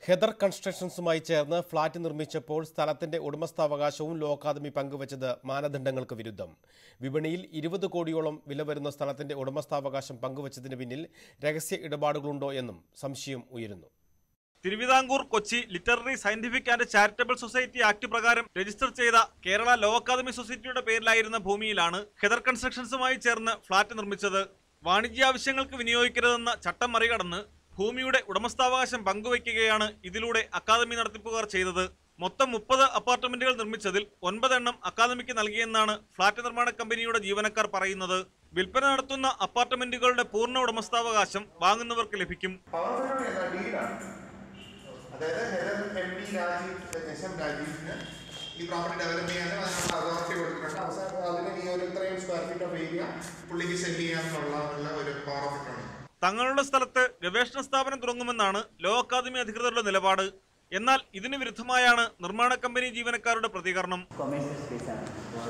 Heather കൺസ്ട്രക്ഷൻസുമായി ചേർന്ന് flat നിർമ്മിച്ചപ്പോൾ സ്ഥലത്തിന്റെ ഉടമസ്ഥാവകാശവും law academy പങ്കുവച്ചത് മാനദണ്ഡങ്ങൾക്ക് വിരുദ്ധം വിപണിയിൽ ഇരുപത് കോടിയോളം വില വരുന്ന സ്ഥലത്തിന്റെ ഉടമസ്ഥാവകാശം പങ്കുവച്ചതിന് പിന്നിൽ രഹസ്യ ഇടപാടുകളുണ്ടോ എന്നും സംശയം ഉയരുന്നു Thiruvithamkoor Kochi literary scientific and charitable society act പ്രകാരം രജിസ്റ്റർ ചെയ്ത കേരള ലോ അക്കാദമി സൊസൈറ്റിയുടെ പേരിലായിരുന്ന ഭൂമിയിലാണ് ഹെദർ കൺസ്ട്രക്ഷൻസുമായി ചേർന്ന് ഫ്ളാറ്റ് നിർമ്മിച്ചത് വാണിജ്യാവശ്യങ്ങൾക്ക് വിനിയോഗിക്കരുതെന്ന ചട്ടം മറികടന്ന് ഭൂമിയുടെ ഉടമസ്ഥാവകാശം പങ്കുവയ്ക്കുകയാണ് ഇതിലൂടെ അക്കാദമി നടത്തിപ്പുകാർ ചെയ്തത് മൊത്തം മുപ്പത് അപ്പാർട്ട്മെന്റുകൾ നിർമ്മിച്ചതിൽ ഒൻപതെണ്ണം അക്കാദമിക്ക് നൽകിയെന്നാണ് ഫ്ളാറ്റ് നിർമ്മാണ കമ്പനിയുടെ ജീവനക്കാർ പറയുന്നത് വിൽപ്പന നടത്തുന്ന അപ്പാർട്ട്മെന്റുകളുടെ പൂർണ്ണ ഉടമസ്ഥാവകാശം വാങ്ങുന്നവർക്ക് ലഭിക്കും പവർ എന്ന ഡീഡാണ് അതായത് Helen M P Rajeev S M രാജീവിന് ഈ പ്രോപ്പർട്ടി ഡെവലപ്പ് ചെയ്യാനും അതിനുള്ള അതോറിറ്റി കൊടുത്തിട്ടുണ്ട് അവസാനം അതിന് ഈ ഒരു ഇത്രയും സ്ക്വയർ ഫീറ്റ് ഓഫ് ഏരിയ പുള്ളിക്ക് സെല് ചെയ്യാനുള്ള ഉള്ള ഒരു പവർ ഓഫ് ഇട്ടുണ്ട് തങ്ങളുടെ സ്ഥലത്ത് ഗവേഷണ സ്ഥാപനം തുടങ്ങുമെന്നാണ് ലോ അക്കാദമി അധികൃതരുടെ നിലപാട് എന്നാൽ ഇതിന് വിരുദ്ധമായാണ് നിർമ്മാണ കമ്പനി ജീവനക്കാരുടെ പ്രതികരണം കൊമേഴ്സ്യൽ സ്പേസാണ്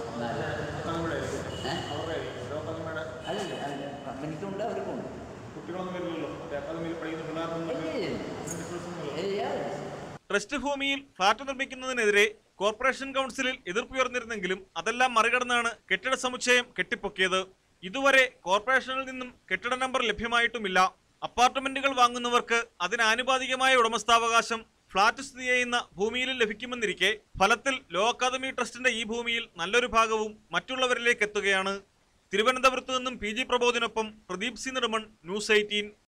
അല്ലല്ല അല്ല കമ്പനിക്കുണ്ട് അവർക്കുണ്ട് ട്രസ്റ്റ് ഭൂമിയിൽ ഫ്ളാറ്റ് നിർമ്മിക്കുന്നതിനെതിരെ കോർപ്പറേഷൻ കൗൺസിലിൽ എതിർപ്പുയർന്നിരുന്നെങ്കിലും അതെല്ലാം മറികടന്നാണ് കെട്ടിട സമുച്ചയം കെട്ടിപ്പൊക്കിയത് ഇതുവരെ കോർപ്പറേഷനിൽ നിന്നും കെട്ടിട നമ്പർ ലഭ്യമായിട്ടുമില്ല അപ്പാർട്ട്മെന്റുകൾ വാങ്ങുന്നവർക്ക് അതിനാനുപാതികമായ ഉടമസ്ഥാവകാശം ഫ്ളാറ്റ് സ്ഥിതി ചെയ്യുന്ന ഭൂമിയിലും ലഭിക്കുമെന്നിരിക്കെ ഫലത്തിൽ ലോ അക്കാദമി ട്രസ്റ്റിന്റെ ഈ ഭൂമിയിൽ നല്ലൊരു ഭാഗവും മറ്റുള്ളവരിലേക്ക് എത്തുകയാണ് തിരുവനന്തപുരത്ത് നിന്നും പി ജി പ്രബോധിനൊപ്പം Pradeep C Nedumon news eighteen